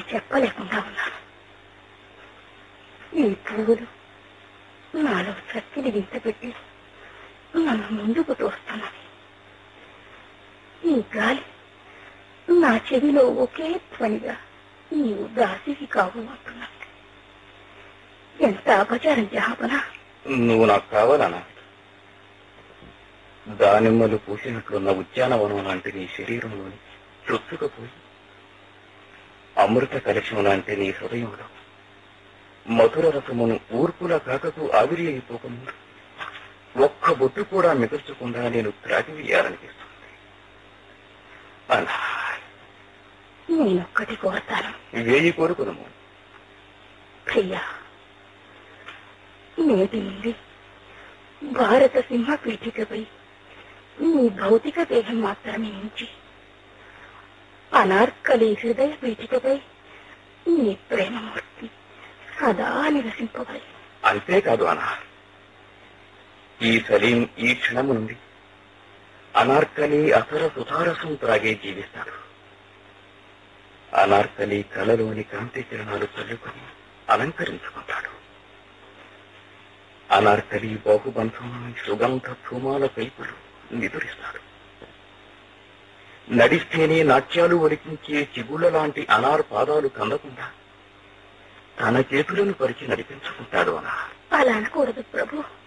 చెప్పలేకుండా ఉన్నాను ఈ పువ్వులు నాలో శక్తిని వింతపెట్టి నన్ను ముందుకు తోస్తున్నది ఈ గాలి నా చెవిలో ఒకే ధ్వనిగా నీవు దాసికి కావు అంటున్నది ఎంత అపచారం జహాపనా నువ్వు నాకు కావాలనా దానిమ్మలు పూసినట్లున్న ఉద్యానవనం లాంటి నీ శరీరంలోని చొచ్చుకపోయి అమృత కలశం లాంటి నీ హృదయంలో మధుర రసమును ఊర్పుల కాకకు ఆవిరి అయిపోకముందు ఒక్క బొట్టు కూడా మిగల్చకుండా నేను త్రాగివేయాలనిపిస్తుంది అలా నేనొక్కటి కోరతాను వేయి కోరుకుదము ప్రియా నేటి నుండి భారత సింహ పీఠికపై నీ భౌతిక దేహం మాత్రమే ఉంచి అనార్కలి హృదయ పీఠికపై నీ ప్రేమమూర్తి సదా నివసింపబడి అంతేకాదు అనా ఈ సలీం ఈ క్షణము నుండి అనార్కలి అసర సుధారసం త్రాగే జీవిస్తాడు అనార్కలి కలలోని కాంతి కిరణాలు చల్లుకొని అలంకరించుకుంటాడు అనార్కలి బాహుబంధంలోని సుగంధ ధూమాల పైపులు నిదురిస్తాడు నడిస్తేనే నాట్యాలు ఒలికించే చిగుళ్ళ లాంటి అనార్ పాదాలు కందకుండా తన చేతులను పరిచి నడిపించుకుంటాడు అనార్ అలా అనకూడదు ప్రభు